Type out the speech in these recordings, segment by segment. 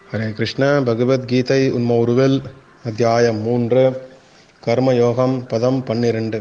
ஹரே கிருஷ்ண பகவத்கீதை உண்ம உருவல் அத்தியாயம் மூன்று கர்மயோகம் பதம் பன்னிரண்டு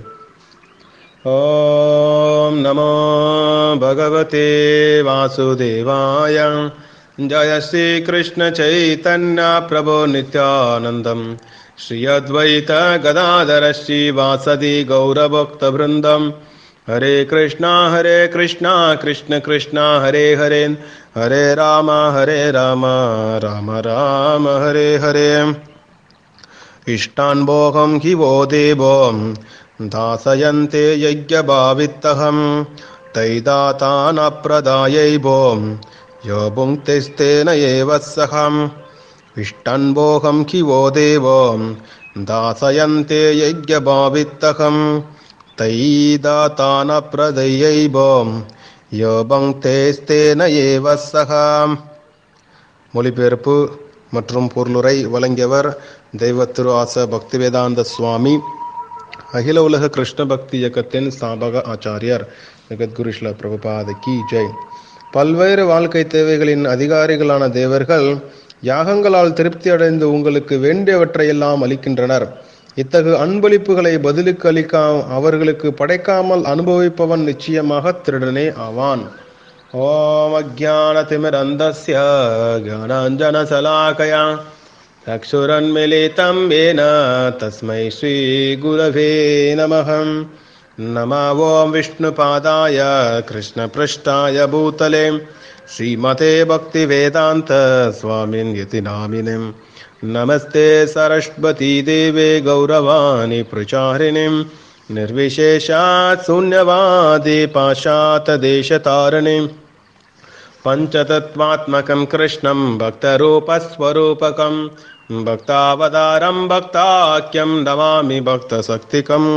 ஓம் நமோ பகவதே வாசுதேவாய ஜய ஸ்ரீ கிருஷ்ண சைத்தன்ய பிரபோ நித்யானந்தம் ஸ்ரீ அத்வைத கதாதர ஸ்ரீ வாசதி கௌரபக்தபிருந்தம் हरे कृष्णा हरे कृष्णा कृष्ण कृष्णा हरे हरे हरे राम हरे राम राम राम हरे हरे इष्टान् भोगं हि वो देवो दासयन्ते यज्ञभावित्तहं तैदातानप्रदायै भो यो भुङ्क्तिस्तेन एव सहम् इष्टान् भोगं हि वो देवो दासयन्ते यज्ञभावित्तहम् தைதாத்தான பிரதையைபோம் யோபங் தேஸ்தேன ஏவ சகாம் மொழிபெயர்ப்பு மற்றும் பொருளுரை வழங்கியவர் தெய்வ திரு ஆச பக்திவேதாந்த சுவாமி அகில உலக கிருஷ்ண பக்தி இயக்கத்தின் ஸ்தாபக ஆச்சாரியர் ஜெகத்குரு ஸ்ல பிரபுபாத கி ஜெய் பல்வேறு வாழ்க்கை தேவைகளின் அதிகாரிகளான தேவர்கள் யாகங்களால் திருப்தி அடைந்து உங்களுக்கு வேண்டியவற்றையெல்லாம் அளிக்கின்றனர் இத்தகு அன்பளிப்புகளை பதிலுக்கு அளிக்கா அவர்களுக்கு படைக்காமல் அனுபவிப்பவன் நிச்சயமாக திருடனே ஆவான் ஓம் அஜான திமிரந்தஸ்ய ஜானாஞ்சன சலாகயா चक्षुरन्मिलितं येन तस्मै श्रीगुरवे नमः नमो ॐ विष्णुपादाय कृष्णपृष्ठाय भूतले श्रीमते भक्तिवेदान्त स्वामिन् यति नामिनिम् नमस्ते सरस्वती देवे गौरवाणि प्रचारिणीं निर्विशेषात् शून्यवादि पाशातदेशतारिणीं पञ्चतत्त्वात्मकं कृष्णं भक्तरूपस्वरूपकं भक्तावतारं भक्ताख्यं नमामि भक्तशक्तिकम्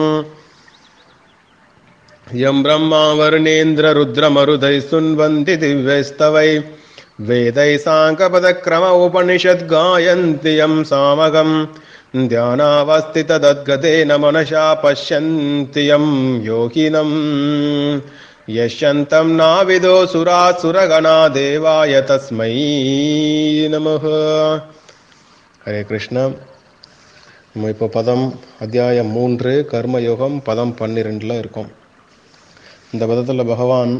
यं ब्रह्मा वर्णेन्द्ररुद्रमरुदैः सुन्वन्ति दिव्यस्तवै वेदै साङ्कपदक्रम उपनिषद्गायन्ति यं सामगं ध्यानावस्थितदद्गतेन मनसा पश्यन्ति यं योगिनम् यश्यन्तं नाविदो सुरासुरगणा देवाय तस्मै நமः ஹரே கிருஷ்ணா நம்ம இப்போ பதம் அத்தியாயம் மூன்று கர்மயோகம் பதம் பன்னிரெண்டில் இருக்கோம் இந்த பதத்தில் பகவான்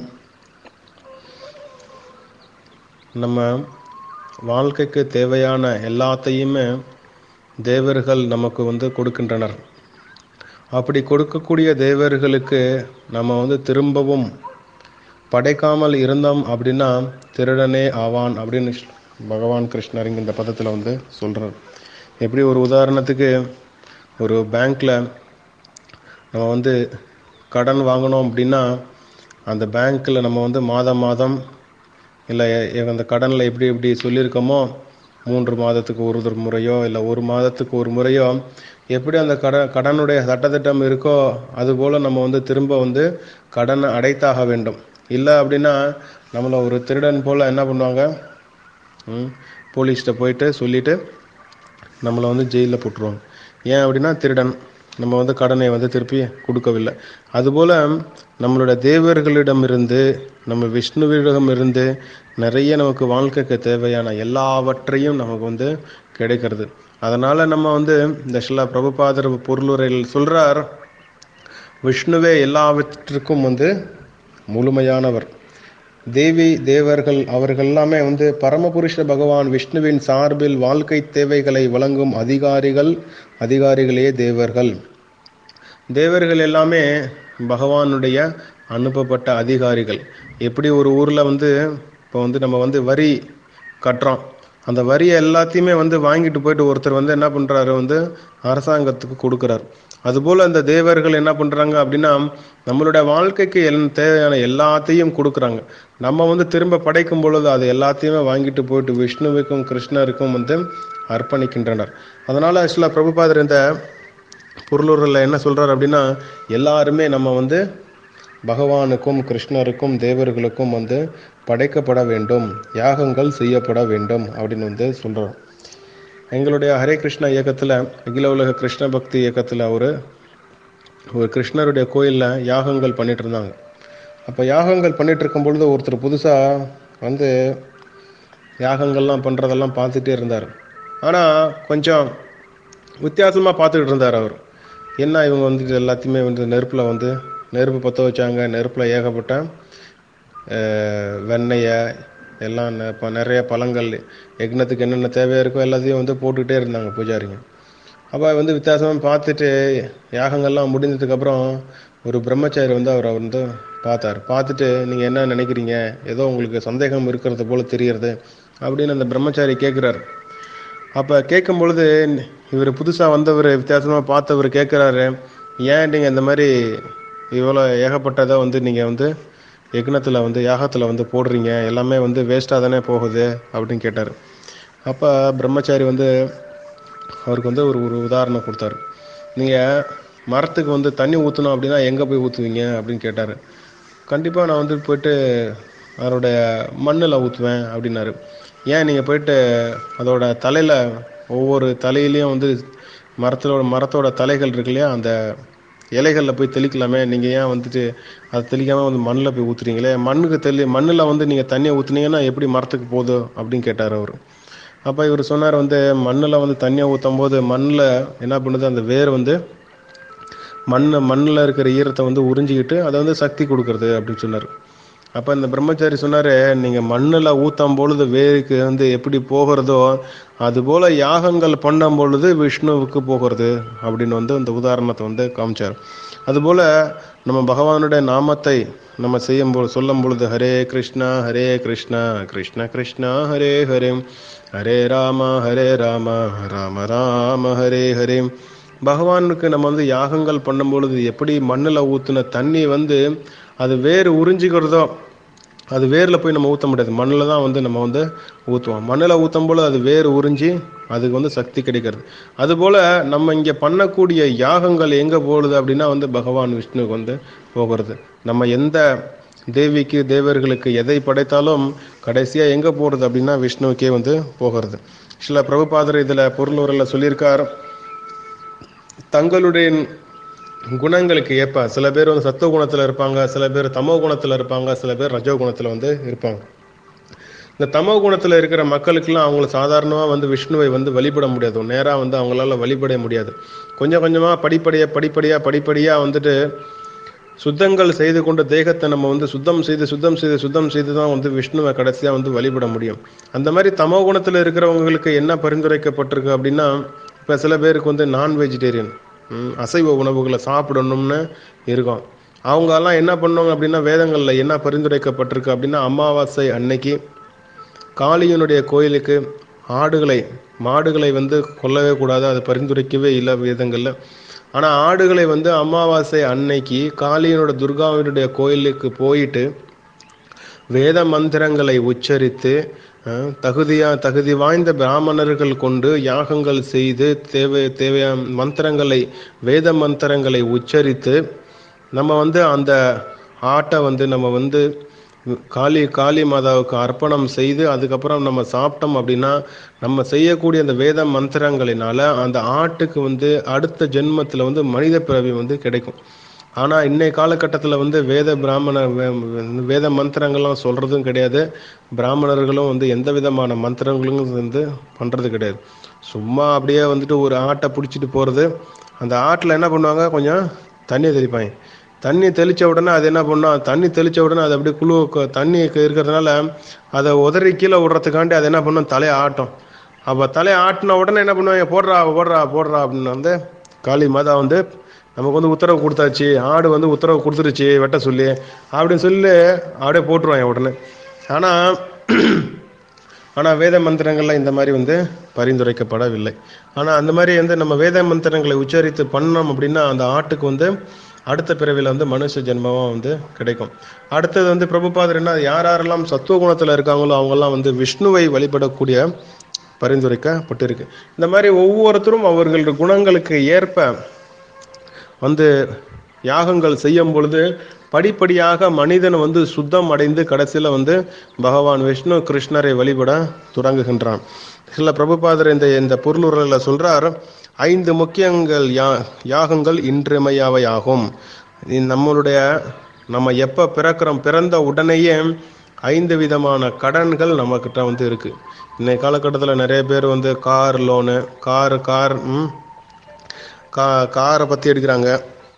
நம்ம வாழ்க்கைக்கு தேவையான எல்லாத்தையுமே தேவர்கள் நமக்கு வந்து கொடுக்கின்றனர் அப்படி கொடுக்கக்கூடிய தேவர்களுக்கு நம்ம வந்து திரும்பவும் படைக்காமல் இருந்தோம் அப்படின்னா திருடனே ஆவான் அப்படின்னு பகவான் கிருஷ்ணர் இங்கே இந்த பதத்தில் வந்து சொல்கிறார் எப்படி ஒரு உதாரணத்துக்கு ஒரு பேங்க்கில் நம்ம வந்து கடன் வாங்கினோம் அப்படின்னா அந்த பேங்க்கில் நம்ம வந்து மாதம் மாதம் இல்லை அந்த கடனில் எப்படி எப்படி சொல்லியிருக்கோமோ மூன்று மாதத்துக்கு ஒரு முறையோ இல்லை ஒரு மாதத்துக்கு ஒரு முறையோ எப்படி அந்த கடன் கடனுடைய சட்டத்திட்டம் இருக்கோ அதுபோல் நம்ம வந்து திரும்ப வந்து கடனை அடைத்தாக வேண்டும் இல்லை அப்படின்னா நம்மளை ஒரு திருடன் போல் என்ன பண்ணுவாங்க போலீஸ்கிட்ட போயிட்டு சொல்லிவிட்டு நம்மளை வந்து ஜெயிலில் போட்டுருவாங்க ஏன் அப்படின்னா திருடன் நம்ம வந்து கடனை வந்து திருப்பி கொடுக்கவில்லை அதுபோல் நம்மளோட தேவர்களிடமிருந்து நம்ம விஷ்ணுவிடம் இருந்து நிறைய நமக்கு வாழ்க்கைக்கு தேவையான எல்லாவற்றையும் நமக்கு வந்து கிடைக்கிறது அதனால் நம்ம வந்து இந்த ஷிலா பிரபுபாதர் பொருளுரையில் சொல்கிறார் விஷ்ணுவே எல்லாவற்றுக்கும் வந்து முழுமையானவர் தேவி தேவர்கள் அவர்கள் எல்லாமே வந்து பரமபுருஷ பகவான் விஷ்ணுவின் சார்பில் வாழ்க்கை தேவைகளை வழங்கும் அதிகாரிகள் அதிகாரிகளே தேவர்கள் தேவர்கள் எல்லாமே பகவானுடைய அனுப்பப்பட்ட அதிகாரிகள் எப்படி ஒரு ஊரில் வந்து இப்போ வந்து நம்ம வந்து வரி கட்டுறோம் அந்த வரியை எல்லாத்தையுமே வந்து வாங்கிட்டு போயிட்டு ஒருத்தர் வந்து என்ன பண்ணுறாரு வந்து அரசாங்கத்துக்கு கொடுக்குறாரு அதுபோல் அந்த தேவர்கள் என்ன பண்ணுறாங்க அப்படின்னா நம்மளுடைய வாழ்க்கைக்கு எல் தேவையான எல்லாத்தையும் கொடுக்குறாங்க நம்ம வந்து திரும்ப படைக்கும் பொழுது அது எல்லாத்தையுமே வாங்கிட்டு போயிட்டு விஷ்ணுவுக்கும் கிருஷ்ணருக்கும் வந்து அர்ப்பணிக்கின்றனர் அதனால் ஆக்சுவலாக பிரபுபாதர் இந்த பொருளூரில் என்ன சொல்கிறார் அப்படின்னா எல்லாருமே நம்ம வந்து பகவானுக்கும் கிருஷ்ணருக்கும் தேவர்களுக்கும் வந்து படைக்கப்பட வேண்டும் யாகங்கள் செய்யப்பட வேண்டும் அப்படின்னு வந்து சொல்கிறோம் எங்களுடைய ஹரே கிருஷ்ணா இயக்கத்தில் அகில உலக கிருஷ்ண பக்தி இயக்கத்தில் ஒரு ஒரு கிருஷ்ணருடைய கோயிலில் யாகங்கள் பண்ணிட்டு இருந்தாங்க அப்போ யாகங்கள் பண்ணிட்டு இருக்கும் பொழுது ஒருத்தர் புதுசாக வந்து யாகங்கள்லாம் பண்ணுறதெல்லாம் பார்த்துட்டே இருந்தார் ஆனால் கொஞ்சம் வித்தியாசமாக பார்த்துக்கிட்டு இருந்தார் அவர் என்ன இவங்க வந்துட்டு எல்லாத்தையுமே வந்து நெருப்பில் வந்து நெருப்பு பற்ற வச்சாங்க நெருப்பில் ஏகப்பட்ட அஹ், வெண்ணெயை எல்லாம் ந- இப்போ நிறைய பழங்கள் யக்னத்துக்கு என்னென்ன தேவையாக இருக்கோ எல்லாத்தையும் வந்து போட்டுக்கிட்டே இருந்தாங்க பூஜாரிங்க அப்போ வந்து வித்தியாசமாக பார்த்துட்டு யாகங்கள்லாம் முடிந்ததுக்கப்புறம் ஒரு பிரம்மச்சாரி வந்து அவர் வந்து பார்த்தார் பார்த்துட்டு நீங்கள் என்ன நினைக்கிறீங்க ஏதோ உங்களுக்கு சந்தேகம் இருக்கிறது போல தெரியறது அப்படின்னு அந்த பிரம்மச்சாரி கேட்குறாரு அப்போ கேட்கும் பொழுது இவர் புதுசாக வந்தவர் வித்தியாசமாக பார்த்தவர் கேட்குறாரு ஏன் நீங்கள் இந்த மாதிரி இவ்வளோ ஏகப்பட்டதை வந்து நீங்கள் வந்து யக்னத்தில் வந்து யாகத்தில் வந்து போடுறீங்க எல்லாமே வந்து வேஸ்ட்டாக தானே போகுது அப்படின்னு கேட்டார் அப்போ பிரம்மச்சாரி வந்து அவருக்கு வந்து ஒரு ஒரு உதாரணம் கொடுத்தாரு நீங்கள் மரத்துக்கு வந்து தண்ணி ஊற்றணும் அப்படின்னா எங்கே போய் ஊற்றுவீங்க அப்படின்னு கேட்டார் கண்டிப்பாக நான் வந்து போயிட்டு அதோடைய மண்ணில் ஊற்றுவேன் அப்படின்னாரு ஏன் நீங்கள் போயிட்டு அதோட தலையில் ஒவ்வொரு தலையிலையும் வந்து மரத்தோட மரத்தோட தலைகள் இருக்கு இல்லையா அந்த இலைகளில் போய் தெளிக்கலாமே நீங்கள் ஏன் வந்துட்டு அதை தெளிக்காமல் வந்து மண்ணில் போய் ஊற்றுறீங்களே மண்ணுக்கு தெளி மண்ணில் வந்து நீங்கள் தண்ணியை ஊற்றுனீங்கன்னா எப்படி மரத்துக்கு போதும் அப்படின்னு கேட்டார் அவர் அப்போ இவர் சொன்னார் வந்து மண்ணில் வந்து தண்ணியை ஊற்றும் போது மண்ணில் என்ன பண்ணுது அந்த வேர் வந்து மண் மண்ணில் இருக்கிற ஈரத்தை வந்து உறிஞ்சிக்கிட்டு அதை வந்து சக்தி கொடுக்கறது அப்படின்னு சொன்னார் அப்போ இந்த பிரம்மச்சாரி சொன்னார் நீங்கள் மண்ணில் ஊற்றும் பொழுது வேருக்கு வந்து எப்படி போகிறதோ அதுபோல் யாகங்கள் பண்ணும் பொழுது விஷ்ணுவுக்கு போகிறது அப்படின்னு வந்து அந்த உதாரணத்தை வந்து காமிச்சார் அதுபோல் நம்ம பகவானுடைய நாமத்தை நம்ம செய்யும் பொழுது சொல்லும் பொழுது ஹரே கிருஷ்ணா ஹரே கிருஷ்ணா கிருஷ்ண கிருஷ்ணா ஹரே ஹரே ஹரே ராம ஹரே ராம ராம ராம ஹரே ஹரே பகவானுக்கு நம்ம வந்து யாகங்கள் பண்ணும் பொழுது எப்படி மண்ணில் ஊற்றின தண்ணி வந்து அது வேறு உறிஞ்சிக்கிறதோ அது வேரில் போய் நம்ம ஊற்ற முடியாது மண்ணில் தான் வந்து நம்ம வந்து ஊற்றுவோம் மண்ணில் ஊற்றும் போது அது வேர் உறிஞ்சி அதுக்கு வந்து சக்தி கிடைக்கிறது அதுபோல் நம்ம இங்கே பண்ணக்கூடிய யாகங்கள் எங்கே போகுது அப்படின்னா வந்து பகவான் விஷ்ணுவுக்கு வந்து போகிறது நம்ம எந்த தேவிக்கு தேவர்களுக்கு எதை படைத்தாலும் கடைசியாக எங்கே போகிறது அப்படின்னா விஷ்ணுவுக்கே வந்து போகிறது சில பிரபுபாதர் இதில் பொருள் உரையில் சொல்லியிருக்கார் தங்களுடைய குணங்களுக்கு ஏற்ப சில பேர் வந்து சத்துவ குணத்தில் இருப்பாங்க சில பேர் தமோ குணத்தில் இருப்பாங்க சில பேர் ரஜோ குணத்தில் வந்து இருப்பாங்க இந்த தமோ குணத்தில் இருக்கிற மக்களுக்கெல்லாம் அவங்கள சாதாரணமாக வந்து விஷ்ணுவை வந்து வழிபட முடியாது நேராக வந்து அவங்களால வழிபட முடியாது கொஞ்சம் கொஞ்சமாக படிப்படியாக படிப்படியாக படிப்படியாக வந்துட்டு சுத்தங்கள் செய்து கொண்ட தேகத்தை நம்ம வந்து சுத்தம் செய்து சுத்தம் செய்து சுத்தம் செய்து தான் வந்து விஷ்ணுவை கடைசியாக வந்து வழிபட முடியும் அந்த மாதிரி தமோ குணத்தில் இருக்கிறவங்களுக்கு என்ன பரிந்துரைக்கப்பட்டிருக்கு அப்படின்னா இப்போ சில பேருக்கு வந்து நான் வெஜிடேரியன் அசைவ உணவுகளை சாப்பிடணும்னு இருக்கும் அவங்கெல்லாம் என்ன பண்ணுவாங்க அப்படின்னா வேதங்களில் என்ன பரிந்துரைக்கப்பட்டிருக்கு அப்படின்னா அமாவாசை அன்னைக்கு காளியனுடைய கோயிலுக்கு ஆடுகளை மாடுகளை வந்து கொல்லவே கூடாது அது பரிந்துரைக்கவே இல்லை வேதங்களில் ஆனால் ஆடுகளை வந்து அமாவாசை அன்னைக்கு காளியனோட துர்காவினுடைய கோயிலுக்கு போயிட்டு வேத மந்திரங்களை உச்சரித்து அஹ், தகுதியா தகுதி வாய்ந்த பிராமணர்கள் கொண்டு யாகங்கள் செய்து தேவை தேவையான மந்திரங்களை வேத மந்திரங்களை உச்சரித்து நம்ம வந்து அந்த ஆட்டை வந்து நம்ம வந்து காளி காளி மாதாவுக்கு அர்ப்பணம் செய்து அதுக்கப்புறம் நம்ம சாப்பிட்டோம் அப்படின்னா நம்ம செய்யக்கூடிய அந்த வேத மந்திரங்களினால அந்த ஆட்டுக்கு வந்து அடுத்த ஜென்மத்தில் வந்து மனித பிறவி வந்து கிடைக்கும் ஆனால் இன்னைய காலகட்டத்தில் வந்து வேத பிராமண வே- வேத மந்திரங்கள்லாம் சொல்கிறதும் கிடையாது பிராமணர்களும் வந்து எந்த விதமான மந்திரங்களும் வந்து பண்ணுறது கிடையாது சும்மா அப்படியே வந்துட்டு ஒரு ஆட்டை பிடிச்சிட்டு போகிறது அந்த ஆட்டில் என்ன பண்ணுவாங்க கொஞ்சம் தண்ணி தெளிப்பாங்க தண்ணி தெளித்த உடனே அது என்ன பண்ணும் தண்ணி தெளித்த உடனே அது அப்படியே குழு க- தண்ணி க- இருக்கிறதுனால அதை உதறி கீழே விடுறதுக்காண்டி அது என்ன பண்ணும் தலையை ஆட்டும் அப்போ தலையை ஆட்டின உடனே என்ன பண்ணுவாங்க போடுறா போடுறா போடுறா அப்படின்னு வந்து காளி மாதா வந்து நமக்கு வந்து உத்தரவு கொடுத்தாச்சு ஆடு வந்து உத்தரவு கொடுத்துருச்சு வெட்ட சொல்லி அப்படின்னு சொல்லி அப்படியே போட்டுருவாங்க உடனே ஆனால் ஆனால் வேத மந்திரங்கள்ல இந்த மாதிரி வந்து பரிந்துரைக்கப்படவில்லை ஆனால் அந்த மாதிரி வந்து நம்ம வேத மந்திரங்களை உச்சரித்து பண்ணோம் அப்படின்னா அந்த ஆட்டுக்கு வந்து அடுத்த பிறவில வந்து மனுஷ ஜென்மமா வந்து கிடைக்கும் அடுத்தது வந்து பிரபுபாதர் என்ன யார் யாரெல்லாம் சத்துவ குணத்துல இருக்காங்களோ அவங்கெல்லாம் வந்து விஷ்ணுவை வழிபடக்கூடிய பரிந்துரைக்கப்பட்டிருக்கு இந்த மாதிரி ஒவ்வொருத்தரும் அவர்களுடைய குணங்களுக்கு ஏற்ப வந்து யாகங்கள் செய்யும் பொழுது படிப்படியாக மனிதன் வந்து சுத்தம் அடைந்து கடைசியில் வந்து பகவான் விஷ்ணு கிருஷ்ணரை வழிபட தொடங்குகின்றான் சில பிரபுபாதர் இந்த இந்த பொருளுரையில் சொல்றார் ஐந்து முக்கியங்கள் யா யாகங்கள் இன்றியமையாவை ஆகும் இது நம்மளுடைய நம்ம எப்போ பிறக்கிறோம் பிறந்த உடனேயே ஐந்து விதமான கடன்கள் நம்மக்கிட்ட வந்து இருக்கு இன்னைக்கு காலகட்டத்தில் நிறைய பேர் வந்து கார் லோனு கார் கார் ம், கா காரை பற்றி எடுக்கிறாங்க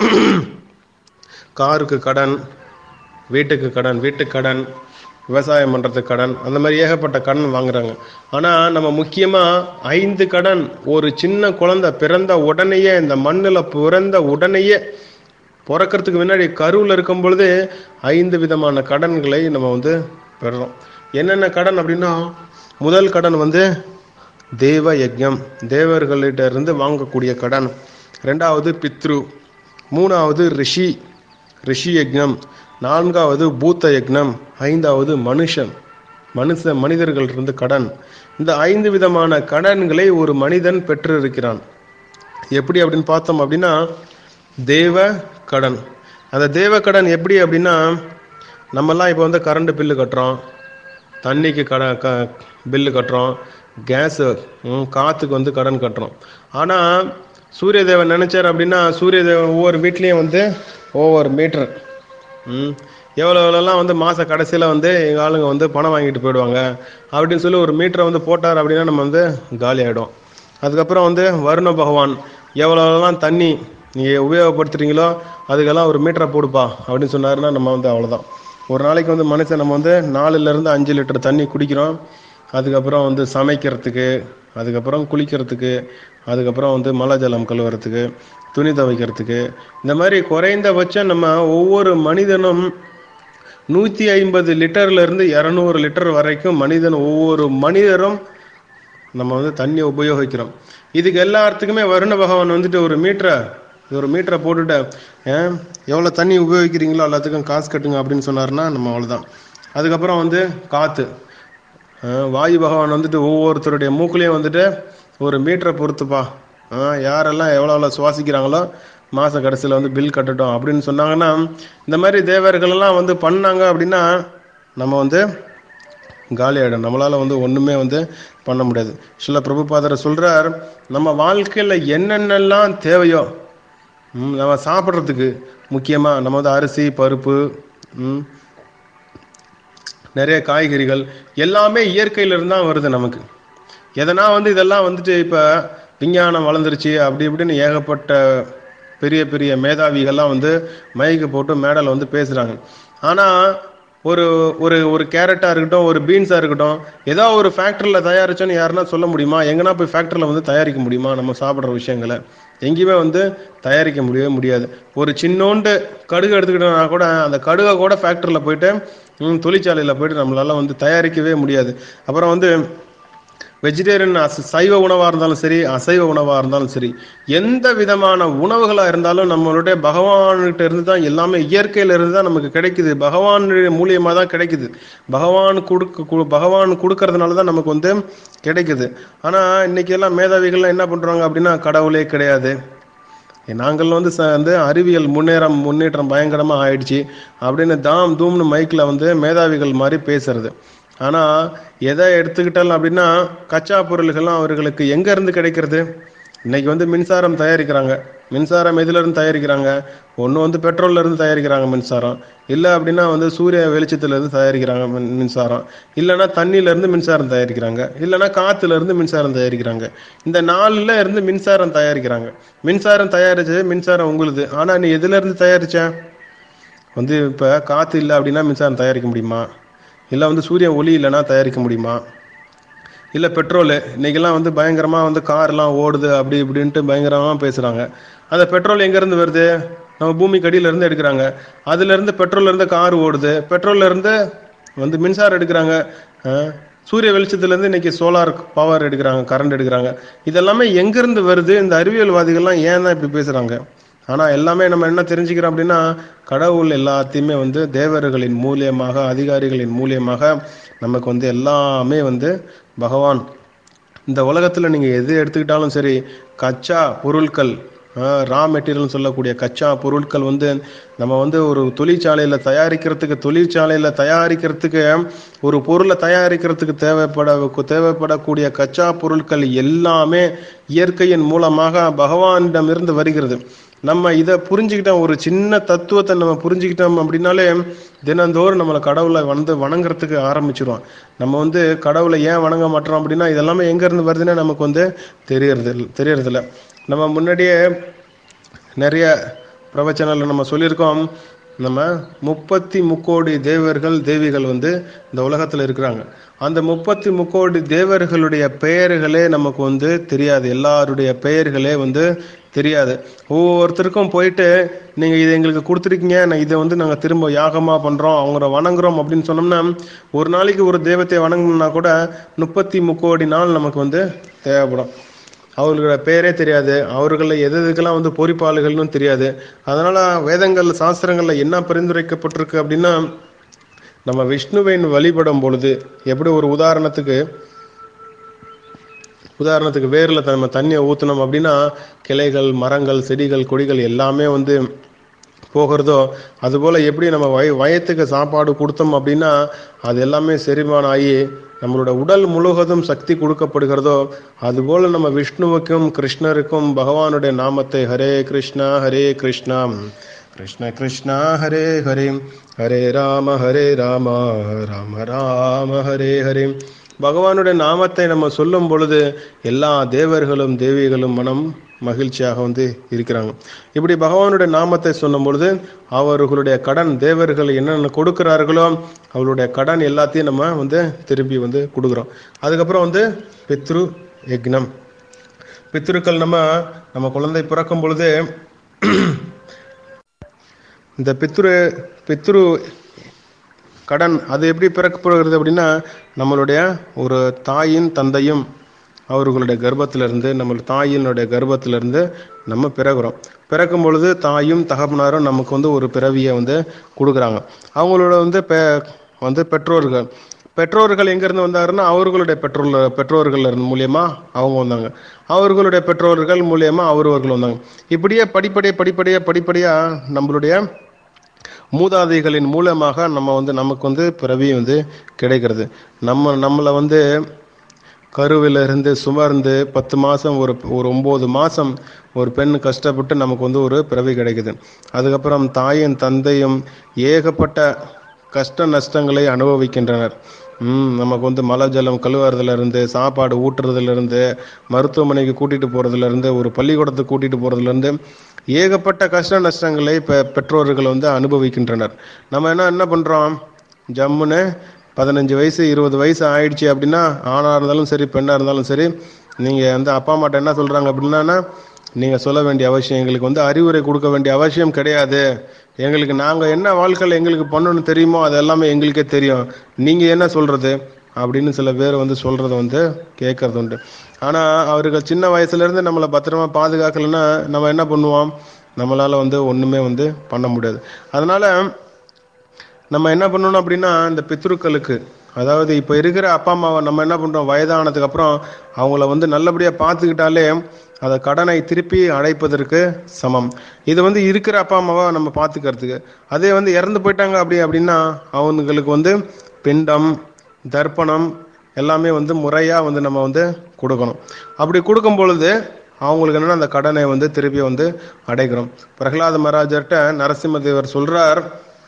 காருக்கு கடன் வீட்டுக்கு கடன் வீட்டுக்கு கடன் விவசாயம் பண்ணுறதுக்கு கடன் அந்த மாதிரி ஏகப்பட்ட கடன் வாங்குறாங்க ஆனால் நம்ம முக்கியமாக ஐந்து கடன் ஒரு சின்ன குழந்தை பிறந்த உடனேயே இந்த மண்ணில் பிறந்த உடனேயே பிறக்கிறதுக்கு முன்னாடி கருவில் இருக்கும் பொழுது ஐந்து விதமான கடன்களை நம்ம வந்து பெறுறோம் என்னென்ன கடன் அப்படின்னா முதல் கடன் வந்து தேவ யஜ்ஞம் தேவர்களிட்ட இருந்து வாங்கக்கூடிய கடன் ரெண்டாவது பித்ரு மூணாவது ரிஷி ரிஷி யஜ்ஞம் நான்காவது பூத்த யஜ்ஞம் ஐந்தாவது மனுஷன் மனுஷ மனிதர்களிருந்து கடன் இந்த ஐந்து விதமான கடன்களை ஒரு மனிதன் பெற்றிருக்கிறான் எப்படி அப்படின்னு பார்த்தோம் அப்படின்னா தேவ கடன் அந்த தேவ கடன் எப்படி அப்படின்னா நம்மலாம் இப்போ வந்து கரண்ட் பில்லு கட்டுறோம் தண்ணிக்கு கட க பில்லு கட்டுறோம் கேஸு காற்றுக்கு வந்து கடன் கட்டுறோம் ஆனால் சூரிய தேவன் நினைச்சார் அப்படின்னா சூரிய தேவன் ஒவ்வொரு வீட்லேயும் வந்து ஒவ்வொரு மீட்டர் ம் எவ்வளோ எவ்வளோலாம் வந்து மாத கடைசியில் வந்து எங்கள் ஆளுங்க வந்து பணம் வாங்கிட்டு போயிடுவாங்க அப்படின்னு சொல்லி ஒரு மீட்டரை வந்து போட்டார் அப்படின்னா நம்ம வந்து காலி ஆகிடும் அதுக்கப்புறம் வந்து வருண பகவான் எவ்வளோ எவ்வளோலாம் தண்ணி நீங்கள் உபயோகப்படுத்துறீங்களோ அதுக்கெல்லாம் ஒரு மீட்டரை போடுப்பா அப்படின்னு சொன்னாருன்னா நம்ம வந்து அவ்வளோதான் ஒரு நாளைக்கு வந்து மனுஷன் நம்ம வந்து நாலுலேருந்து அஞ்சு லிட்டர் தண்ணி குடிக்கிறோம் அதுக்கப்புறம் வந்து சமைக்கிறதுக்கு அதுக்கப்புறம் குளிக்கிறதுக்கு அதுக்கப்புறம் வந்து மழை ஜலம் கழுவுறதுக்கு துணி துவைக்கிறதுக்கு இந்த மாதிரி குறைந்தபட்சம் நம்ம ஒவ்வொரு மனிதனும் நூற்றி ஐம்பது லிட்டர்லேருந்து இரநூறு லிட்டர் வரைக்கும் மனிதன் ஒவ்வொரு மனிதரும் நம்ம வந்து தண்ணியை உபயோகிக்கிறோம் இதுக்கு எல்லாத்துக்குமே வருண பகவான் வந்துட்டு ஒரு மீட்டரை ஒரு மீட்டரை போட்டுட்டு ஏன் எவ்வளோ தண்ணி உபயோகிக்கிறீங்களோ எல்லாத்துக்கும் காசு கட்டுங்க அப்படின்னு சொன்னாருன்னா நம்ம அவ்வளோதான் அதுக்கப்புறம் வந்து காற்று அஹ் வாயு பகவான் வந்துட்டு ஒவ்வொருத்தருடைய மூக்குலேயும் வந்துட்டு ஒரு மீட்டரை பொறுத்துப்பா அஹ் யாரெல்லாம் எவ்வளோ எவ்வளோ சுவாசிக்கிறாங்களோ மாத கடைசியில் வந்து பில் கட்டட்டும் அப்படின்னு சொன்னாங்கன்னா இந்த மாதிரி தேவர்கள் எல்லாம் வந்து பண்ணாங்க அப்படின்னா நம்ம வந்து காலி ஆகிடும் நம்மளால் வந்து ஒன்றுமே வந்து பண்ண முடியாது சில பிரபுபாதர் சொல்கிறார் நம்ம வாழ்க்கையில் என்னென்னலாம் தேவையோ ம், நம்ம சாப்பிட்றதுக்கு முக்கியமாக நம்ம வந்து அரிசி பருப்பு ம், நிறைய காய்கறிகள் எல்லாமே இயற்கையிலிருந்து தான் வருது நமக்கு எதனா வந்து இதெல்லாம் வந்துட்டு இப்போ விஞ்ஞானம் வளர்ந்துருச்சு அப்படி இப்படின்னு ஏகப்பட்ட பெரிய பெரிய மேதாவிகள்லாம் வந்து மைக்கு போட்டு மேடல் வந்து பேசுகிறாங்க ஆனால் ஒரு ஒரு ஒரு கேரட்டாக இருக்கட்டும் ஒரு பீன்ஸாக இருக்கட்டும் ஏதோ ஒரு ஃபேக்டரியில் தயாரிச்சோன்னு யாருன்னா சொல்ல முடியுமா எங்கன்னா போய் ஃபேக்டரியில் வந்து தயாரிக்க முடியுமா நம்ம சாப்பிட்ற விஷயங்களை எங்கேயுமே வந்து தயாரிக்க முடியவே முடியாது ஒரு சின்னோண்டு கடுகு எடுத்துக்கிட்டோம்னா கூட அந்த கடுகை கூட ஃபேக்டரியில் போயிட்டு ம், தொழிற்சாலையில் போயிட்டு நம்மளால வந்து தயாரிக்கவே முடியாது அப்புறம் வந்து வெஜிடேரியன் அச சைவ உணவாக இருந்தாலும் சரி அசைவ உணவாக இருந்தாலும் சரி எந்த விதமான உணவுகளாக இருந்தாலும் நம்மளுடைய பகவான்கிட்ட இருந்து தான் எல்லாமே இயற்கையில இருந்து தான் நமக்கு கிடைக்குது பகவான் மூலியமாக தான் கிடைக்குது பகவான் கொடுக்க கு- பகவான் கொடுக்கறதுனால தான் நமக்கு வந்து கிடைக்குது ஆனால் இன்னைக்கு எல்லாம் மேதாவிகள்லாம் என்ன பண்ணுறாங்க அப்படின்னா கடவுளே கிடையாது நாங்கள் வந்து ச வந்து அறிவியல் முன்னேறம் முன்னேற்றம் பயங்கரமாக ஆயிடுச்சு அப்படின்னு தாம் தூம்னு மைக்கில் வந்து மேதாவிகள் மாதிரி பேசுறது ஆனால் எதை எடுத்துக்கிட்டாலும் அப்படின்னா கச்சா பொருள்கள்லாம் அவர்களுக்கு எங்கேருந்து கிடைக்கிறது இன்னைக்கு வந்து மின்சாரம் தயாரிக்கிறாங்க மின்சாரம் எதுலேருந்து தயாரிக்கிறாங்க ஒன்று வந்து பெட்ரோல்ல இருந்து தயாரிக்கிறாங்க மின்சாரம் இல்லை அப்படின்னா வந்து சூரிய வெளிச்சத்துலேருந்து தயாரிக்கிறாங்க மின் மின்சாரம் இல்லைன்னா தண்ணியிலேருந்து மின்சாரம் தயாரிக்கிறாங்க இல்லைன்னா காற்றுலேருந்து மின்சாரம் தயாரிக்கிறாங்க இந்த நாலில் இருந்து மின்சாரம் தயாரிக்கிறாங்க மின்சாரம் தயாரிச்சது மின்சாரம் உங்களுது ஆனால் நீ எதுலேருந்து தயாரிச்ச வந்து இப்போ காற்று இல்லை அப்படின்னா மின்சாரம் தயாரிக்க முடியுமா இல்லை வந்து சூரிய ஒளி இல்லைன்னா தயாரிக்க முடியுமா இல்லை பெட்ரோலு இன்னைக்கெல்லாம் வந்து பயங்கரமாக வந்து கார்லாம் ஓடுது அப்படி இப்படின்ட்டு பயங்கரமாக பேசுகிறாங்க அந்த பெட்ரோல் எங்கேருந்து வருது நம்ம பூமிக்கு அடியில இருந்து எடுக்கிறாங்க அதுலேருந்து பெட்ரோல்லேருந்து கார் ஓடுது பெட்ரோல்லேருந்து வந்து மின்சாரம் எடுக்கிறாங்க அஹ், சூரிய வெளிச்சத்துலேருந்து இன்னைக்கு சோலார் பவர் எடுக்கிறாங்க கரண்ட் எடுக்கிறாங்க இதெல்லாமே எங்கேருந்து வருது இந்த அறிவியல்வாதிகள்லாம் ஏன் தான் இப்படி பேசுகிறாங்க ஆனால் எல்லாமே நம்ம என்ன தெரிஞ்சுக்கிறோம் அப்படின்னா கடவுள் எல்லாத்தையுமே வந்து தேவர்களின் மூலியமாக அதிகாரிகளின் மூலியமாக நமக்கு வந்து எல்லாமே வந்து பகவான் இந்த உலகத்தில் நீங்கள் எது எடுத்துக்கிட்டாலும் சரி கச்சா பொருட்கள் ரா மெட்டீரியல்னு சொல்லக்கூடிய கச்சா பொருட்கள் வந்து நம்ம வந்து ஒரு தொழிற்சாலையில் தயாரிக்கிறதுக்கு தொழிற்சாலையில் தயாரிக்கிறதுக்கு ஒரு பொருளை தயாரிக்கிறதுக்கு தேவைப்பட தேவைப்படக்கூடிய கச்சா பொருட்கள் எல்லாமே இயற்கையின் மூலமாக பகவானிடமிருந்து வருகிறது நம்ம இதை புரிஞ்சுக்கிட்டோம் ஒரு சின்ன தத்துவத்தை நம்ம புரிஞ்சுக்கிட்டோம் அப்படின்னாலே தினந்தோறும் நம்மளை கடவுளை வந்து வணங்குறதுக்கு ஆரம்பிச்சிருவோம் நம்ம வந்து கடவுளை ஏன் வணங்க மாட்டோம் அப்படின்னா இதெல்லாமே எங்க இருந்து வருதுன்னு நமக்கு வந்து தெரியறது தெரியறதில்ல நம்ம முன்னாடியே நிறைய பிரவச்சனால நம்ம சொல்லியிருக்கோம் நம்ம முப்பத்தி முக்கோடி தேவர்கள் தேவிகள் வந்து இந்த உலகத்துல இருக்கிறாங்க அந்த முப்பத்தி முக்கோடி தேவர்களுடைய பெயர்களே நமக்கு வந்து தெரியாது எல்லாருடைய பெயர்களே வந்து தெரியாது ஒவ்வொருத்தருக்கும் போயிட்டு நீங்க இதை எங்களுக்கு கொடுத்துருக்கீங்க நான் இதை வந்து நாங்க திரும்ப யாகமா பண்றோம் அவங்கள வணங்குறோம் அப்படின்னு சொன்னோம்னா ஒரு நாளைக்கு ஒரு தெய்வத்தை வணங்கணும்னா கூட முப்பத்தி முக்கோடி நாள் நமக்கு வந்து தேவைப்படும் அவர்களோட பேரே தெரியாது அவர்களில் எது எதுக்கெல்லாம் வந்து பொறிப்பாளர்கள்னு தெரியாது அதனால வேதங்கள் சாஸ்திரங்கள்ல என்ன பரிந்துரைக்கப்பட்டிருக்கு அப்படின்னா நம்ம விஷ்ணுவின் வழிபடும் பொழுது எப்படி ஒரு உதாரணத்துக்கு உதாரணத்துக்கு வேர்ல நம்ம தண்ணியை ஊத்தணும் அப்படின்னா கிளைகள் மரங்கள் செடிகள் கொடிகள் எல்லாமே வந்து போகிறதோ அதுபோல எப்படி நம்ம வய வயத்துக்கு சாப்பாடு கொடுத்தோம் அப்படின்னா அது எல்லாமே செரிமானம் ஆகி நம்மளோட உடல் முழுவதும் சக்தி கொடுக்கப்படுகிறதோ அதுபோல நம்ம விஷ்ணுவுக்கும் கிருஷ்ணருக்கும் பகவானுடைய நாமத்தை ஹரே கிருஷ்ணா ஹரே கிருஷ்ணா கிருஷ்ண கிருஷ்ணா ஹரே ஹரே ஹரே ராம ஹரே ராம ராம ராம ஹரே ஹரே பகவானுடைய நாமத்தை நம்ம சொல்லும் பொழுது எல்லா தேவர்களும் தேவிகளும் மனம் மகிழ்ச்சியாக வந்து இருக்கிறாங்க இப்படி பகவானுடைய நாமத்தை சொல்லும் பொழுது அவர்களுடைய கடன் தேவர்கள் என்னென்ன கொடுக்கிறார்களோ அவர்களுடைய கடன் எல்லாத்தையும் நம்ம வந்து திருப்பி வந்து கொடுக்குறோம் அதுக்கப்புறம் வந்து பித்ரு யக்னம் பித்ருக்கள் நம்ம நம்ம குழந்தை பிறக்கும் பொழுது இந்த பித்ரு பித்ரு கடன் அது எப்படி பிறக்கப்படுகிறது அப்படின்னா நம்மளுடைய ஒரு தாயின் தந்தையும் அவர்களுடைய கர்ப்பத்திலிருந்து நம்ம தாயினுடைய கர்ப்பத்திலிருந்து நம்ம பிறகுறோம் பிறக்கும் பொழுது தாயும் தகப்பனாரும் நமக்கு வந்து ஒரு பிறவியை வந்து கொடுக்குறாங்க அவங்களோட வந்து பெ வந்து பெற்றோர்கள் பெற்றோர்கள் எங்கேருந்து வந்தாருன்னா அவர்களுடைய பெற்றோர் பெற்றோர்கள் இருந்து மூலியமா அவங்க வந்தாங்க அவர்களுடைய பெற்றோர்கள் மூலியமா அவர்கள் வந்தாங்க இப்படியே படிப்படியே படிப்படியாக படிப்படியாக நம்மளுடைய மூதாதைகளின் மூலமாக நம்ம வந்து நமக்கு வந்து பிறவி வந்து கிடைக்கிறது நம்ம நம்மளை வந்து கருவில இருந்து சுமர்ந்து பத்து மாதம் ஒரு ஒரு ஒம்பது மாதம் ஒரு பெண் கஷ்டப்பட்டு நமக்கு வந்து ஒரு பிறவி கிடைக்குது அதுக்கப்புறம் தாயும் தந்தையும் ஏகப்பட்ட கஷ்ட நஷ்டங்களை அனுபவிக்கின்றனர் ம் நமக்கு வந்து மலை ஜலம் கழுவுறதுல இருந்து சாப்பாடு ஊட்டுறதுல இருந்து மருத்துவமனைக்கு கூட்டிட்டு போறதுல இருந்து ஒரு பள்ளிக்கூடத்துக்கு கூட்டிட்டு போறதுல இருந்து ஏகப்பட்ட கஷ்ட நஷ்டங்களை பெ பெற்றோர்கள் வந்து அனுபவிக்கின்றனர் நம்ம என்ன என்ன பண்றோம் ஜம்முன்னு பதினஞ்சு வயசு இருபது வயசு ஆயிடுச்சு அப்படின்னா ஆணாக இருந்தாலும் சரி பெண்ணாக இருந்தாலும் சரி நீங்கள் வந்து அப்பா அம்மாட்ட என்ன சொல்கிறாங்க அப்படின்னா நீங்கள் சொல்ல வேண்டிய அவசியம் எங்களுக்கு வந்து அறிவுரை கொடுக்க வேண்டிய அவசியம் கிடையாது எங்களுக்கு நாங்கள் என்ன வாழ்க்கையில் எங்களுக்கு பண்ணணும்னு தெரியுமோ அது எல்லாமே எங்களுக்கே தெரியும் நீங்கள் என்ன சொல்கிறது அப்படின்னு சில பேர் வந்து சொல்கிறத வந்து கேட்கறது உண்டு ஆனால் அவர்கள் சின்ன வயசுலேருந்து நம்மளை பத்திரமா பாதுகாக்கலைன்னா நம்ம என்ன பண்ணுவோம் நம்மளால் வந்து ஒன்றுமே வந்து பண்ண முடியாது அதனால் நம்ம என்ன பண்ணணும் அப்படின்னா இந்த பித்ருக்களுக்கு அதாவது இப்போ இருக்கிற அப்பா அம்மாவை நம்ம என்ன பண்ணுறோம் வயதானதுக்கு அப்புறம் அவங்கள வந்து நல்லபடியாக பார்த்துக்கிட்டாலே அதை கடனை திருப்பி அடைப்பதற்கு சமம் இது வந்து இருக்கிற அப்பா அம்மாவை நம்ம பார்த்துக்கிறதுக்கு அதே வந்து இறந்து போயிட்டாங்க அப்படி அப்படின்னா அவங்களுக்கு வந்து பிண்டம் தர்ப்பணம் எல்லாமே வந்து முறையாக வந்து நம்ம வந்து கொடுக்கணும் அப்படி கொடுக்கும் பொழுது அவங்களுக்கு என்னன்னா அந்த கடனை வந்து திருப்பி வந்து அடைக்கிறோம் பிரகலாத மகாராஜர்கிட்ட நரசிம்மதேவர் சொல்றார்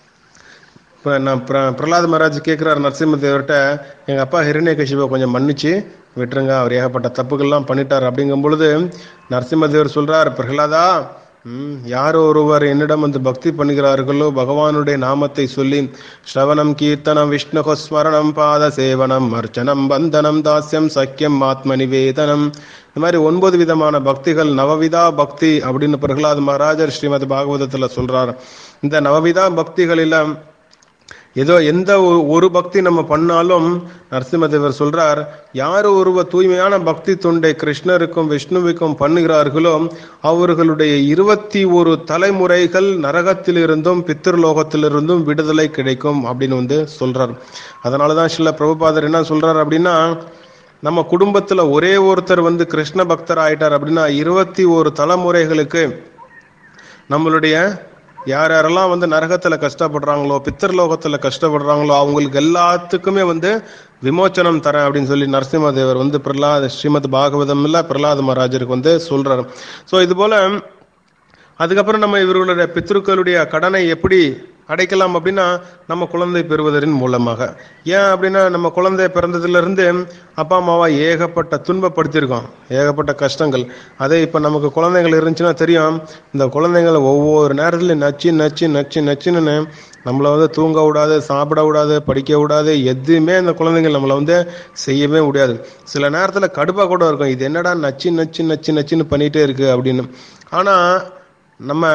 இப்போ நான் பிர பிரகலாத் மகாராஜ் கேட்குறாரு நரசிம்மதேவர்கிட்ட எங்கள் அப்பா ஹிரண்ய கஷிபை கொஞ்சம் மன்னிச்சு விட்டுருங்க அவர் ஏகப்பட்ட தப்புகள்லாம் பண்ணிட்டார் அப்படிங்கும் பொழுது நரசிம்மதேவர் சொல்றார் பிரகலாதா ம் யார் ஒருவர் என்னிடம் வந்து பக்தி பண்ணுகிறார்களோ பகவானுடைய நாமத்தை சொல்லி ஸ்ரவணம் கீர்த்தனம் விஷ்ணுகோ ஸ்மரணம் பாத சேவனம் அர்ச்சனம் பந்தனம் தாஸ்யம் சக்கியம் ஆத்ம நிவேதனம் இந்த மாதிரி ஒன்பது விதமான பக்திகள் நவவிதா பக்தி அப்படின்னு பிரகலாத் மகாராஜர் ஸ்ரீமத் பாகவதத்துல சொல்றார் இந்த நவவிதா பக்திகளில ஏதோ எந்த ஒரு- ஒரு பக்தி நம்ம பண்ணாலும் நரசிம்மதேவர் சொல்றார் யார் ஒருவர் தூய்மையான பக்தி தொண்டை கிருஷ்ணருக்கும் விஷ்ணுவுக்கும் பண்ணுகிறார்களோ அவர்களுடைய இருபத்தி ஒரு தலைமுறைகள் நரகத்திலிருந்தும் பித்திருலோகத்திலிருந்தும் விடுதலை கிடைக்கும் அப்படின்னு வந்து சொல்றார் அதனாலதான் சில பிரபுபாதர் என்ன சொல்றார் அப்படின்னா நம்ம குடும்பத்துல ஒரே ஒருத்தர் வந்து கிருஷ்ண பக்தர் ஆயிட்டார் அப்படின்னா இருபத்தி ஒரு தலைமுறைகளுக்கு நம்மளுடைய யார் யாரெல்லாம் வந்து நரகத்துல கஷ்டப்படுறாங்களோ பித்தர்லோகத்துல கஷ்டப்படுறாங்களோ அவங்களுக்கு எல்லாத்துக்குமே வந்து விமோச்சனம் தரேன் அப்படின்னு சொல்லி நரசிம்மதேவர் வந்து பிரகலாத் ஸ்ரீமத் பாகவதம் இல்ல பிரகலாத மகாராஜருக்கு வந்து சொல்றாரு ஸோ இது போல அதுக்கப்புறம் நம்ம இவர்களுடைய பித்ருக்களுடைய கடனை எப்படி அடைக்கலாம் அப்படின்னா நம்ம குழந்தை பெறுவதன் மூலமாக ஏன் அப்படின்னா நம்ம குழந்தை பிறந்ததுல இருந்து அப்பா அம்மாவா ஏகப்பட்ட துன்பப்படுத்தியிருக்கோம் ஏகப்பட்ட கஷ்டங்கள் அதே இப்போ நமக்கு குழந்தைகள் இருந்துச்சுன்னா தெரியும் இந்த குழந்தைங்களை ஒவ்வொரு நேரத்துலையும் நச்சு நச்சு நச்சு நச்சுன்னு நம்மளை வந்து தூங்க விடாது சாப்பிட விடாது படிக்க விடாது எதுவுமே இந்த குழந்தைகள் நம்மளை வந்து செய்யவே முடியாது சில நேரத்தில் கடுப்பாக கூட இருக்கும் இது என்னடா நச்சு நச்சு நச்சு நச்சுன்னு பண்ணிகிட்டே இருக்கு அப்படின்னு ஆனால் நம்ம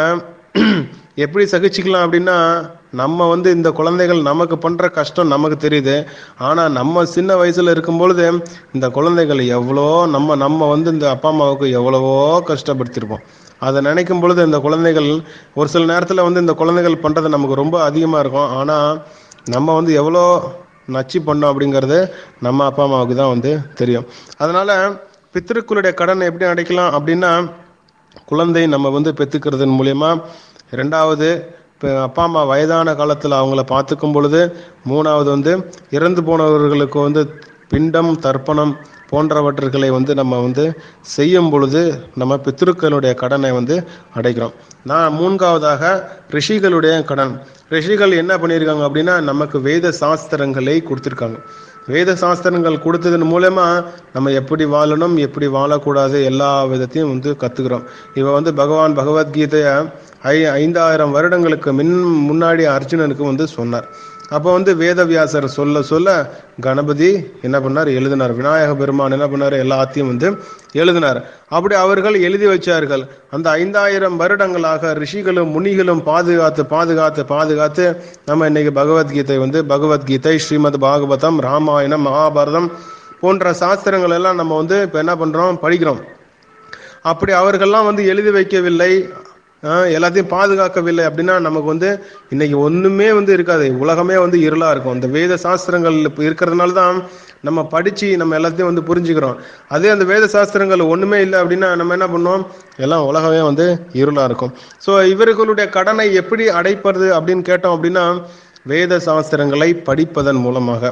எப்படி சகிச்சுக்கலாம் அப்படின்னா நம்ம வந்து இந்த குழந்தைகள் நமக்கு பண்ற கஷ்டம் நமக்கு தெரியுது ஆனா நம்ம சின்ன வயசுல இருக்கும் பொழுது இந்த குழந்தைகள் எவ்வளோ நம்ம நம்ம வந்து இந்த அப்பா அம்மாவுக்கு எவ்வளவோ கஷ்டப்படுத்திருப்போம் அதை நினைக்கும் பொழுது இந்த குழந்தைகள் ஒரு சில நேரத்துல வந்து இந்த குழந்தைகள் பண்றது நமக்கு ரொம்ப அதிகமா இருக்கும் ஆனா நம்ம வந்து எவ்வளோ நச்சு பண்ணோம் அப்படிங்கிறது நம்ம அப்பா அம்மாவுக்கு தான் வந்து தெரியும் அதனால பித்திருக்களுடைய கடன் எப்படி அடைக்கலாம் அப்படின்னா குழந்தை நம்ம வந்து பெற்றுக்கிறதன் மூலயமா ரெண்டாவது இப்போ அப்பா அம்மா வயதான காலத்தில் அவங்கள பார்த்துக்கும் பொழுது மூணாவது வந்து இறந்து போனவர்களுக்கு வந்து பிண்டம் தர்ப்பணம் போன்றவற்றுகளை வந்து நம்ம வந்து செய்யும் பொழுது நம்ம பித்ருக்களுடைய கடனை வந்து அடைக்கிறோம் நான் மூன்றாவதாக ரிஷிகளுடைய கடன் ரிஷிகள் என்ன பண்ணியிருக்காங்க அப்படின்னா நமக்கு வேத சாஸ்திரங்களை கொடுத்துருக்காங்க வேத சாஸ்திரங்கள் கொடுத்ததன் மூலமா நம்ம எப்படி வாழணும் எப்படி வாழக்கூடாது எல்லா விதத்தையும் வந்து கத்துக்கிறோம் இவ வந்து பகவான் பகவத்கீதைய ஐ ஐந்தாயிரம் வருடங்களுக்கு மின் முன்னாடி அர்ஜுனனுக்கு வந்து சொன்னார் அப்போ வந்து வேதவியாசர் சொல்ல சொல்ல கணபதி என்ன பண்ணார் எழுதினார் விநாயக பெருமான் என்ன பண்ணார் எல்லாத்தையும் வந்து எழுதினார் அப்படி அவர்கள் எழுதி வச்சார்கள் அந்த ஐந்தாயிரம் வருடங்களாக ரிஷிகளும் முனிகளும் பாதுகாத்து பாதுகாத்து பாதுகாத்து நம்ம இன்னைக்கு பகவத்கீதை வந்து பகவத்கீதை ஸ்ரீமத் பாகவதம் ராமாயணம் மகாபாரதம் போன்ற சாஸ்திரங்கள் எல்லாம் நம்ம வந்து இப்போ என்ன பண்றோம் படிக்கிறோம் அப்படி அவர்கள்லாம் வந்து எழுதி வைக்கவில்லை ஆஹ் எல்லாத்தையும் பாதுகாக்கவில்லை அப்படின்னா நமக்கு வந்து இன்னைக்கு ஒண்ணுமே வந்து இருக்காது உலகமே வந்து இருளா இருக்கும் இந்த வேத சாஸ்திரங்கள் இப்ப இருக்கிறதுனால தான் நம்ம படிச்சு நம்ம எல்லாத்தையும் வந்து புரிஞ்சுக்கிறோம் அதே அந்த வேத சாஸ்திரங்கள் ஒண்ணுமே இல்லை அப்படின்னா நம்ம என்ன பண்ணுவோம் எல்லாம் உலகமே வந்து இருளா இருக்கும் ஸோ இவர்களுடைய கடனை எப்படி அடைப்பது அப்படின்னு கேட்டோம் அப்படின்னா வேத சாஸ்திரங்களை படிப்பதன் மூலமாக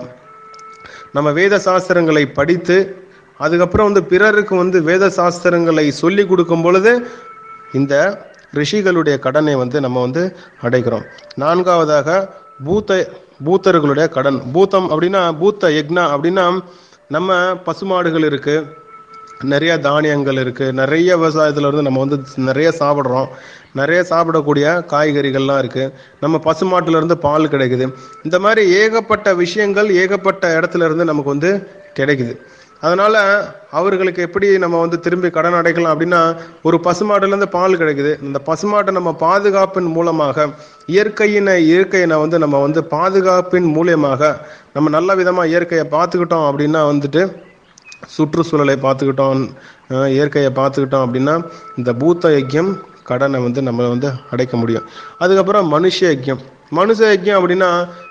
நம்ம வேத சாஸ்திரங்களை படித்து அதுக்கப்புறம் வந்து பிறருக்கு வந்து வேத சாஸ்திரங்களை சொல்லி கொடுக்கும் பொழுது இந்த ரிஷிகளுடைய கடனை வந்து நம்ம வந்து அடைக்கிறோம் நான்காவதாக பூத்த பூத்தர்களுடைய கடன் பூத்தம் அப்படின்னா பூத்த யக்னா அப்படின்னா நம்ம பசுமாடுகள் இருக்கு நிறைய தானியங்கள் இருக்கு நிறைய விவசாயத்துல இருந்து நம்ம வந்து நிறைய சாப்பிட்றோம் நிறைய சாப்பிடக்கூடிய காய்கறிகள்லாம் இருக்கு நம்ம பசுமாட்டுல இருந்து பால் கிடைக்குது இந்த மாதிரி ஏகப்பட்ட விஷயங்கள் ஏகப்பட்ட இடத்துல இருந்து நமக்கு வந்து கிடைக்குது அதனால அவர்களுக்கு எப்படி நம்ம வந்து திரும்பி கடன் அடைக்கலாம் அப்படின்னா ஒரு பசுமாடுல இருந்து பால் கிடைக்குது இந்த பசுமாட்டை நம்ம பாதுகாப்பின் மூலமாக இயற்கையின இயற்கையினை வந்து நம்ம வந்து பாதுகாப்பின் மூலியமாக நம்ம நல்ல விதமா இயற்கையை பார்த்துக்கிட்டோம் அப்படின்னா வந்துட்டு சுற்றுச்சூழலை பார்த்துக்கிட்டோம் அஹ் இயற்கையை பார்த்துக்கிட்டோம் அப்படின்னா இந்த பூத்த யஜ்யம் கடனை வந்து நம்ம வந்து அடைக்க முடியும் அதுக்கப்புறம் மனுஷ யஜ்யம் மனுஷ யஜ்யம் அப்படின்னா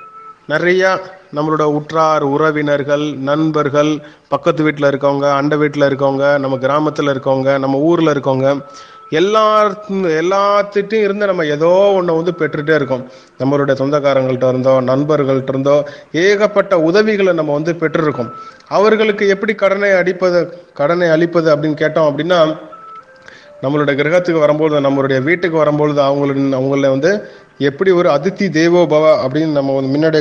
நிறைய நம்மளோட உற்றார் உறவினர்கள் நண்பர்கள் பக்கத்து வீட்டில் இருக்கவங்க அண்டை வீட்டில் இருக்கவங்க நம்ம கிராமத்தில் இருக்கவங்க நம்ம ஊரில் இருக்கவங்க எல்லா எல்லாத்திட்டையும் இருந்து நம்ம ஏதோ ஒன்று வந்து பெற்றுட்டே இருக்கோம் நம்மளுடைய சொந்தக்காரங்கள்ட்ட இருந்தோ நண்பர்கள்ட்ட இருந்தோ ஏகப்பட்ட உதவிகளை நம்ம வந்து பெற்றிருக்கோம் அவர்களுக்கு எப்படி கடனை அடிப்பது கடனை அளிப்பது அப்படின்னு கேட்டோம் அப்படின்னா நம்மளுடைய கிரகத்துக்கு வரும்பொழுது நம்மளுடைய வீட்டுக்கு வரும்பொழுது அவங்கள அவங்கள வந்து எப்படி ஒரு அதித்தி தேவோ பவ அப்படின்னு நம்ம வந்து முன்னாடி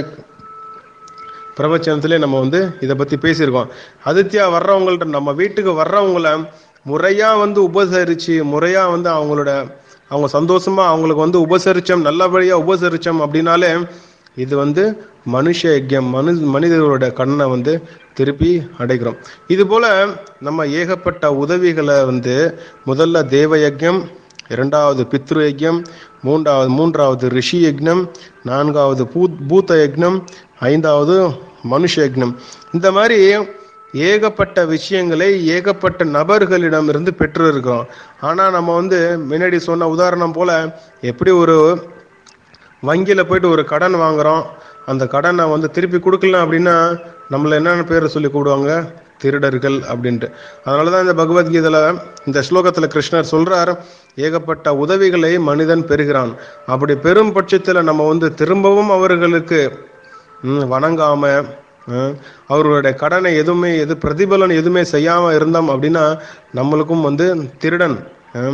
பிரபஞ்சத்திலே நம்ம வந்து இதை பத்தி பேசியிருக்கோம் அதித்தியா வர்றவங்கள்ட்ட நம்ம வீட்டுக்கு வர்றவங்கள முறையா வந்து உபசரிச்சு முறையா வந்து அவங்களோட அவங்க சந்தோஷமா அவங்களுக்கு வந்து உபசரிச்சோம் நல்லபடியா உபசரிச்சோம் அப்படின்னாலே இது வந்து மனுஷ யஜ்யம் மனு மனிதர்களோட கண்ணை வந்து திருப்பி அடைக்கிறோம் இது போல நம்ம ஏகப்பட்ட உதவிகளை வந்து முதல்ல தேவ யஜ்யம் இரண்டாவது பித்ரு யஜ்யம் மூன்றாவது மூன்றாவது ரிஷி யஜ்னம் நான்காவது பூ பூத்த யஜ்னம் ஐந்தாவது மனுஷ யஜ்னம் இந்த மாதிரி ஏகப்பட்ட விஷயங்களை ஏகப்பட்ட நபர்களிடம் இருந்து பெற்று இருக்கிறோம் ஆனா நம்ம வந்து முன்னாடி சொன்ன உதாரணம் போல எப்படி ஒரு வங்கியில போயிட்டு ஒரு கடன் வாங்குறோம் அந்த கடனை வந்து திருப்பி கொடுக்கல அப்படின்னா நம்மள என்னென்ன பேரை சொல்லி கூடுவாங்க திருடர்கள் அப்படின்ட்டு அதனாலதான் இந்த பகவத்கீதையில இந்த ஸ்லோகத்துல கிருஷ்ணர் சொல்றார் ஏகப்பட்ட உதவிகளை மனிதன் பெறுகிறான் அப்படி பெரும் பட்சத்துல நம்ம வந்து திரும்பவும் அவர்களுக்கு ம், வணங்காம ம், அவர்களுடைய கடனை எதுவுமே எது பிரதிபலன் எதுவுமே செய்யாம இருந்தோம் அப்படின்னா நம்மளுக்கும் வந்து திருடன் ம்,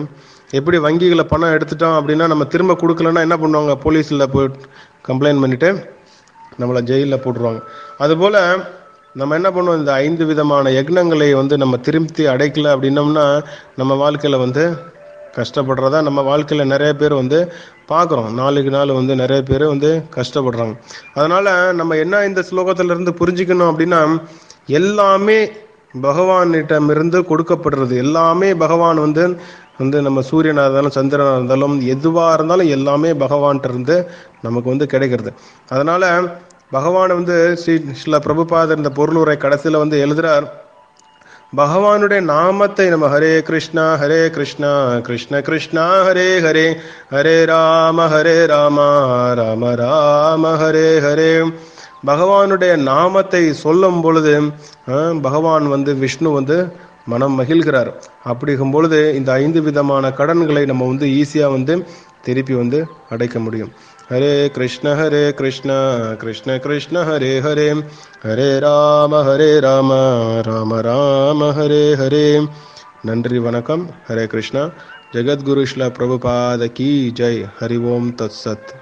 எப்படி வங்கிகளில் பணம் எடுத்துட்டோம் அப்படின்னா நம்ம திரும்ப கொடுக்கலன்னா என்ன பண்ணுவாங்க போலீஸில் போய் கம்ப்ளைண்ட் பண்ணிட்டு நம்மளை ஜெயிலில் போட்டுருவாங்க அதுபோல் நம்ம என்ன பண்ணுவோம் இந்த ஐந்து விதமான யக்னங்களை வந்து நம்ம திருப்தி அடைக்கல அப்படின்னோம்னா நம்ம வாழ்க்கையில் வந்து கஷ்டப்படுறதா நம்ம வாழ்க்கையில் நிறைய பேர் வந்து பார்க்குறோம் நாளுக்கு நாள் வந்து நிறைய பேர் வந்து கஷ்டப்படுறாங்க அதனால் நம்ம என்ன இந்த ஸ்லோகத்திலிருந்து புரிஞ்சுக்கணும் அப்படின்னா எல்லாமே பகவானிடமிருந்து கொடுக்கப்படுறது எல்லாமே பகவான் வந்து வந்து நம்ம சூரியனாக இருந்தாலும் சந்திரனாக இருந்தாலும் எதுவாக இருந்தாலும் எல்லாமே பகவான்கிட்ட இருந்து நமக்கு வந்து கிடைக்கிறது அதனால பகவான் வந்து ஸ்ரீ ஸ்ரீல பிரபுபாதர் இந்த பொருளுரை கடைசியில் வந்து எழுதுறார் பகவானுடைய நாமத்தை நம்ம ஹரே கிருஷ்ணா ஹரே கிருஷ்ணா கிருஷ்ண கிருஷ்ணா ஹரே ஹரே ஹரே ராம ஹரே ராமா ராம ராம ஹரே ஹரே பகவானுடைய நாமத்தை சொல்லும் பொழுது அஹ், பகவான் வந்து விஷ்ணு வந்து மனம் மகிழ்கிறார் அப்படிங்கும் பொழுது இந்த ஐந்து விதமான கடன்களை நம்ம வந்து ஈஸியாக வந்து திருப்பி வந்து அடைக்க முடியும் ஹரே கிருஷ்ண ஹரே கிருஷ்ண கிருஷ்ண கிருஷ்ண ஹரே ஹரே ஹரே ராம ஹரே ராம ராம ராம ஹரே ஹரே நன்றி வணக்கம் ஹரே கிருஷ்ணா ஜெகத்குரு ஸ்ல பிரபுபாத கி ஜெய் ஹரி ஓம் தத் சத்